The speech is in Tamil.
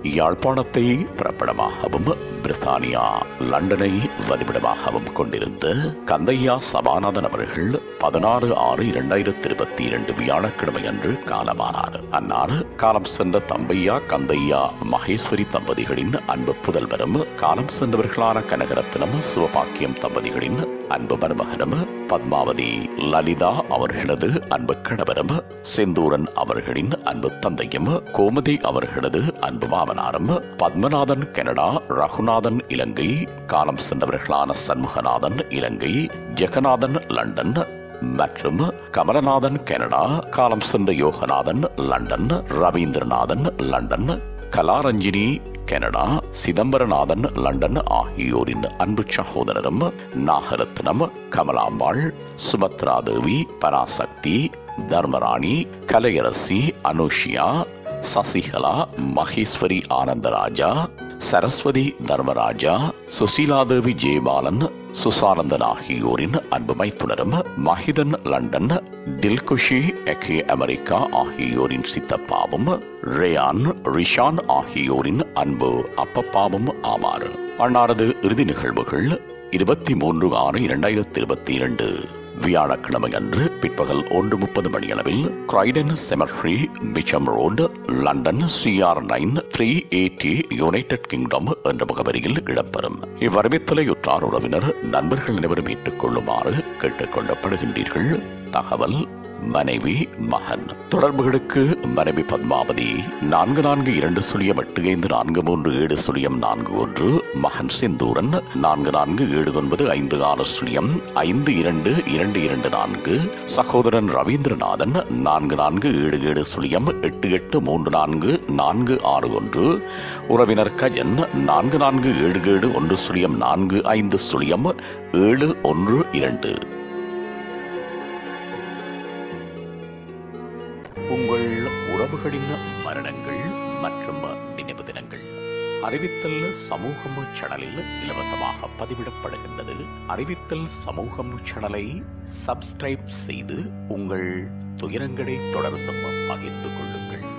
யாழ்ப்பாணத்தை பிறப்பிடமாகவும் பிரித்தானியா லண்டனை வதிவிடமாகவும் கொண்டிருந்த கந்தையா சபாநாதன் அவர்கள் பதினாறு ஆறு இரண்டாயிரத்தி இருபத்தி இரண்டு வியாழக்கிழமை அன்று காலமானார் அன்னார் காலம் சென்ற தம்பையா கந்தையா மகேஸ்வரி தம்பதிகளின் அன்பு புதல்வரும் காலம் சென்றவர்களான கனகரத்னம் சிவபாக்கியம் தம்பதிகளின் அன்பு மருமகனும் பத்மாவதி லலிதா அவர்களது அன்பு கணவரும் செந்தூரன் அவர்களின் அன்பு தந்தையும் கோமதி அவர்களது அன்பு மாமனாரும் பத்மநாதன் கனடா ரகுநாதன் இலங்கை காலம் சென்றவர்களான சண்முகநாதன் இலங்கை ஜெகநாதன் லண்டன் மற்றும் கமலநாதன் கனடா காலம் சென்ற Yoganathan London Ravindranathan London Kalaranjini Canada Chidambaranathan London ஆகியோரின் அன்பு சகோதரரும் நாகரத்னம் கமலாம்பாள் சுமத்ரா தேவி பராசக்தி தர்மராணி கலையரசி அனுஷியா சசிகலா மகேஸ்வரி ஆனந்தராஜா சரஸ்வதி தர்மராஜா சுசீலாதேவி ஜெயபாலன் சுசானந்தன் ஆகியோரின் அன்பு மைத்துனரும் மஹிதன் லண்டன் டில்குஷி எக்கே அமெரிக்கா ஆகியோரின் சித்தப்பாவும் ரேயான் ரிஷான் ஆகியோரின் அன்பு அப்பப்பாவும் ஆவார் அன்னாரது இறுதி நிகழ்வுகள் இருபத்தி மூன்று ஆறு இரண்டாயிரத்தி இருபத்தி இரண்டு வியாழக்கிழமை அன்று பிற்பகல் ஒன்று முப்பது மணியளவில் Croydon cemetery Mitcham road London C R nine three eighty United Kingdom என்ற முகவரியில் இடம்பெறும் இவ்வரவித்தலை உற்றார் உறவினர் நண்பர்கள் அனைவரும் ஏற்றுக்கொள்ளுமாறு கேட்டுக் கொள்ளப்படுகின்றீர்கள் தகவல் மனைவி மகன் தொடர்புகளுக்கு மனைவி பத்மாவதி நான்கு நான்கு இரண்டு சுழியம் எட்டு ஐந்து நான்கு மூன்று ஏழு சுழியம் நான்கு ஒன்று மகன் செந்தூரன் நான்கு நான்கு ஏழு ஒன்பது ஐந்து ஆறு சுழியம் ஐந்து இரண்டு இரண்டு இரண்டு நான்கு சகோதரன் ரவீந்திரநாதன் நான்கு நான்கு ஏழு ஏழு சுழியம் எட்டு எட்டு மூன்று நான்கு நான்கு ஆறு ஒன்று உறவினர் கஜன் நான்கு நான்கு ஏழு ஏழு ஒன்று சுழியம் நான்கு ஐந்து சுழியம் ஏழு ஒன்று இரண்டு உங்கள் உறவுகளின் மரணங்கள் மற்றும் நினைவு தினங்கள் அறிவித்தல் சமூகம் சேனலில் இலவசமாக பதிவிடப்படுகின்றது அறிவித்தல் சமூகம் சேனலை சப்ஸ்கிரைப் செய்து உங்கள் துயரங்களை தொடர்ந்தும் பகிர்ந்து கொள்ளுங்கள்